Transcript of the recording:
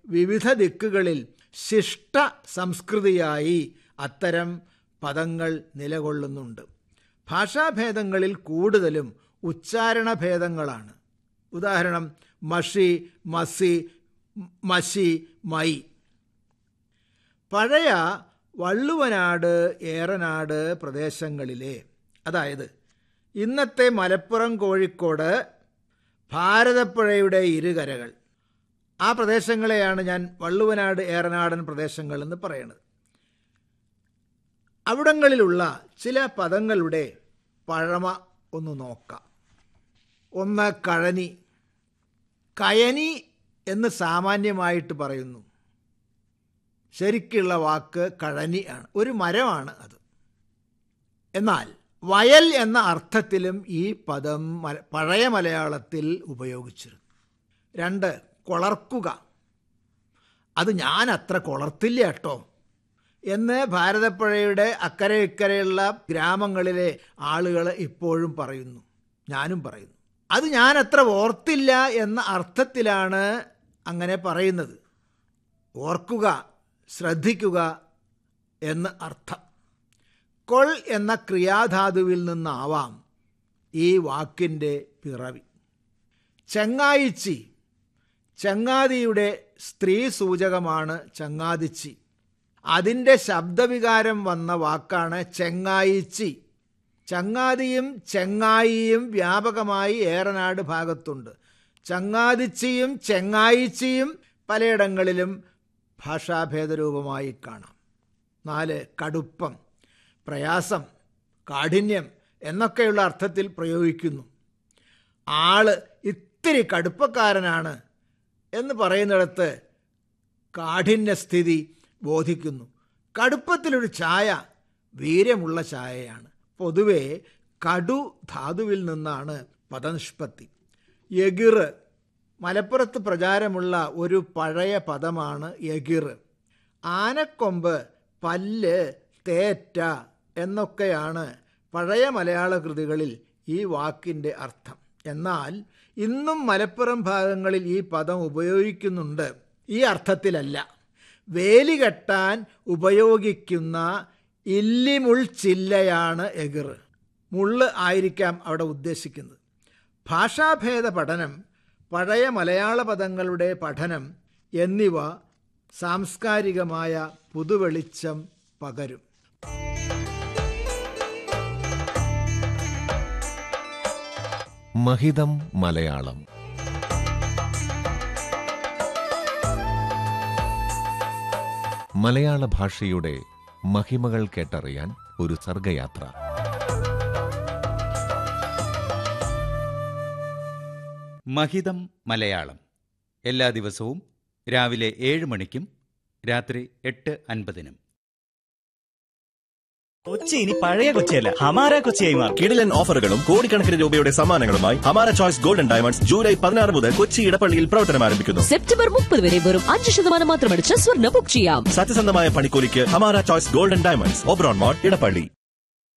വിവിധ ദിക്കുകളിൽ ശിഷ്ട സംസ്കൃതിയായി അത്തരം പദങ്ങൾ നിലകൊള്ളുന്നുണ്ട് ഭാഷാഭേദങ്ങളിൽ കൂടുതലും ഉച്ചാരണ ഭേദങ്ങളാണ് ഉദാഹരണം മഷി മസി മഷി മൈ പഴയ വള്ളുവനാട് ഏറനാട് പ്രദേശങ്ങളിലെ അതായത് ഇന്നത്തെ മലപ്പുറം കോഴിക്കോട് ഭാരതപ്പുഴയുടെ ഇരുകരകൾ ആ പ്രദേശങ്ങളെയാണ് ഞാൻ വള്ളുവനാട് ഏറനാടൻ പ്രദേശങ്ങൾ എന്ന് പറയുന്നത് അവിടങ്ങളിലുള്ള ചില പദങ്ങളുടെ പഴമ ഒന്ന് നോക്കാം ഒന്ന് കഴനി കയനി എന്ന് സാമാന്യമായിട്ട് പറയുന്നു ശരിക്കുള്ള വാക്ക് കഴനി ആണ് ഒരു മരമാണ് അത് എന്നാൽ വയൽ എന്ന അർത്ഥത്തിലും ഈ പദം മല- പഴയ മലയാളത്തിൽ ഉപയോഗിച്ചിരുന്നു രണ്ട് കൊളർക്കുക അത് ഞാൻ അത്ര കൊളർത്തില്ല കേട്ടോ എന്ന് ഭാരതപ്പുഴയുടെ അക്കരെ ഇക്കരെയുള്ള ഗ്രാമങ്ങളിലെ ആളുകൾ ഇപ്പോഴും പറയുന്നു ഞാനും പറയുന്നു അത് ഞാൻ അത്ര ഓർത്തില്ല എന്ന അർത്ഥത്തിലാണ് അങ്ങനെ പറയുന്നത് ഓർക്കുക ശ്രദ്ധിക്കുക എന്ന് അർത്ഥം കൊൾ എന്ന ക്രിയാധാതുവിൽ നിന്നാവാം ഈ വാക്കിൻ്റെ പിറവി ചങ്ങായിച്ചി ചങ്ങാതിയുടെ സ്ത്രീ സൂചകമാണ് ചങ്ങാതിച്ചി അതിൻ്റെ ശബ്ദവികാരം വന്ന വാക്കാണ് ചെങ്ങായിച്ചി ചങ്ങാതിയും ചെങ്ങായിയും വ്യാപകമായി ഏറനാട് ഭാഗത്തുണ്ട് ചങ്ങാതിച്ചിയും ചെങ്ങായിച്ചിയും പലയിടങ്ങളിലും ഭാഷാഭേദരൂപമായി കാണാം നാല് കടുപ്പം പ്രയാസം കാഠിന്യം എന്നൊക്കെയുള്ള അർത്ഥത്തിൽ പ്രയോഗിക്കുന്നു ആള് ഇത്തിരി കടുപ്പക്കാരനാണ് എന്ന് പറയുന്നിടത്ത് കാഠിന്യസ്ഥിതി ബോധിക്കുന്നു കടുപ്പത്തിലൊരു ചായ വീര്യമുള്ള ചായയാണ് പൊതുവെ കടു ധാതുവിൽ നിന്നാണ് പദനിഷ്പത്തി എകിറ് മലപ്പുറത്ത് പ്രചാരമുള്ള ഒരു പഴയ പദമാണ് എകിറ് ആനക്കൊമ്പ് പല്ല് തേറ്റ എന്നൊക്കെയാണ് പഴയ മലയാള കൃതികളിൽ ഈ വാക്കിൻ്റെ അർത്ഥം എന്നാൽ ഇന്നും മലപ്പുറം ഭാഗങ്ങളിൽ ഈ പദം ഉപയോഗിക്കുന്നുണ്ട് ഈ അർത്ഥത്തിലല്ല വേലി കെട്ടാൻ ഉപയോഗിക്കുന്ന ഇല്ലിമുൾ ചില്ലയാണ് എകിറ് മുള്ള് ആയിരിക്കാം അവിടെ ഉദ്ദേശിക്കുന്നത് ഭാഷാഭേദ പഠനം പഴയ മലയാള പദങ്ങളുടെ പഠനം എന്നിവ സാംസ്കാരികമായ പുതുവെളിച്ചം പകരും മഹിതം മലയാളം മലയാള ഭാഷയുടെ മഹിമകൾ കേട്ടറിയാൻ ഒരു സർഗയാത്ര മഹിതം മലയാളം എല്ലാ ദിവസവും രാവിലെ ഏഴ് മണിക്കും രാത്രി എട്ട് അൻപതിനും കൊച്ചി ഇനി പഴയ കൊച്ചിയല്ല ഹമാര കൊച്ചിയായി മാറും കിടിലൻ ഓഫറുകളും കോടിക്കണക്കിന് രൂപയുടെ സമ്മാനങ്ങളുമായി ഹമാര ചോയ്സ് ഗോൾഡൻ ഡയമണ്ട്സ് ജൂലൈ പതിനാറ് മുതൽ കൊച്ചി ഇടപ്പള്ളിയിൽ പ്രവർത്തനം ആരംഭിക്കുന്നു സെപ്റ്റംബർ മുപ്പത് വരെ വെറും അഞ്ച് ശതമാനം മാത്രമടിച്ച് സ്വർണ്ണ ബുക്ക് ചെയ്യാം സത്യസന്ധമായ പണിക്കൂലിക്ക് Hamara choice golden diamonds Oberon mall Edappally